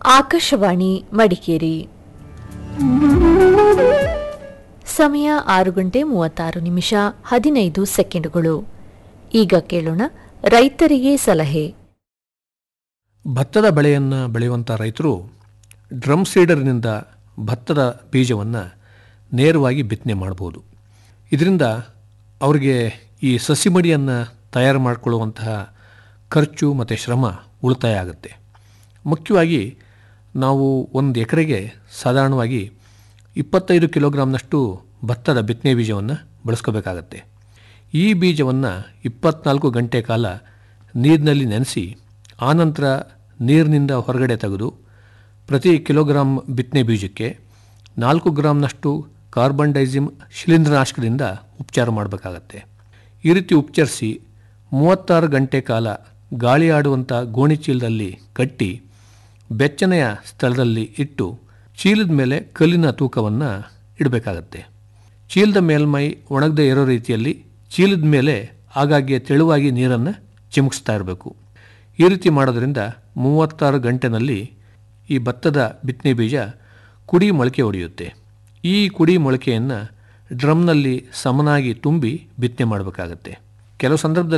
ಆಕಾಶವಾಣಿ ಮಡಿಕೇರಿ ಸಮಯ ಆರು ಗಂಟೆ ಮೂವತ್ತಾರು ನಿಮಿಷ ಹದಿನೈದು ಸೆಕೆಂಡುಗಳು ಈಗ ಕೇಳೋಣ ರೈತರಿಗೆ ಸಲಹೆ ಭತ್ತದ ಬೆಳೆಯನ್ನು ಬೆಳೆಯುವಂಥ ರೈತರು ಡ್ರಮ್ ಸೀಡರ್ನಿಂದ ಭತ್ತದ ಬೀಜವನ್ನು ನೇರವಾಗಿ ಬಿತ್ತನೆ ಮಾಡ್ಬೋದು ಇದರಿಂದ ಅವರಿಗೆ ಈ ಸಸಿ ಮಡಿಯನ್ನು ತಯಾರು ಮಾಡಿಕೊಳ್ಳುವಂತಹ ಖರ್ಚು ಮತ್ತು ಶ್ರಮ ಉಳಿತಾಯ ಆಗುತ್ತೆ ಮುಖ್ಯವಾಗಿ ನಾವು ಒಂದು ಎಕರೆಗೆ ಸಾಧಾರಣವಾಗಿ ಇಪ್ಪತ್ತೈದು ಕಿಲೋಗ್ರಾಮ್ನಷ್ಟು ಭತ್ತದ ಬಿತ್ತನೆ ಬೀಜವನ್ನು ಬಳಸ್ಕೋಬೇಕಾಗತ್ತೆ ಈ ಬೀಜವನ್ನು ಇಪ್ಪತ್ನಾಲ್ಕು ಗಂಟೆ ಕಾಲ ನೀರಿನಲ್ಲಿ ನೆನೆಸಿ ಆನಂತರ ನೀರಿನಿಂದ ಹೊರಗಡೆ ತೆಗೆದು ಪ್ರತಿ ಕಿಲೋಗ್ರಾಮ್ ಬಿತ್ತನೆ ಬೀಜಕ್ಕೆ ನಾಲ್ಕು ಗ್ರಾಮ್ನಷ್ಟು ಕಾರ್ಬನ್ ಡೈಸಿಮ್ ಶಿಲೀಂಧ್ರನಾಶಕದಿಂದ ಉಪಚಾರ ಮಾಡಬೇಕಾಗತ್ತೆ ಈ ರೀತಿ ಉಪಚರಿಸಿ ಮೂವತ್ತಾರು ಗಂಟೆ ಕಾಲ ಗಾಳಿ ಆಡುವಂಥ ಗೋಣಿ ಚೀಲದಲ್ಲಿ ಕಟ್ಟಿ ಬೆಚ್ಚನೆಯ ಸ್ಥಳದಲ್ಲಿ ಇಟ್ಟು ಚೀಲದ ಮೇಲೆ ಕಲ್ಲಿನ ತೂಕವನ್ನು ಇಡಬೇಕಾಗತ್ತೆ ಚೀಲದ ಮೇಲ್ಮೈ ಒಣಗದೇ ಇರೋ ರೀತಿಯಲ್ಲಿ ಚೀಲದ ಮೇಲೆ ಆಗಾಗ್ಗೆ ತೆಳುವಾಗಿ ನೀರನ್ನು ಚಿಮುಕಿಸ್ತಾ ಇರಬೇಕು ಈ ರೀತಿ ಮಾಡೋದ್ರಿಂದ ಮೂವತ್ತಾರು ಗಂಟೆನಲ್ಲಿ ಈ ಭತ್ತದ ಬಿತ್ತನೆ ಬೀಜ ಕುಡಿ ಮೊಳಕೆ ಹೊಡೆಯುತ್ತೆ ಈ ಕುಡಿ ಮೊಳಕೆಯನ್ನು ಡ್ರಮ್ನಲ್ಲಿ ಸಮನಾಗಿ ತುಂಬಿ ಬಿತ್ತನೆ ಮಾಡಬೇಕಾಗತ್ತೆ ಕೆಲವು ಸಂದರ್ಭದಲ್ಲಿ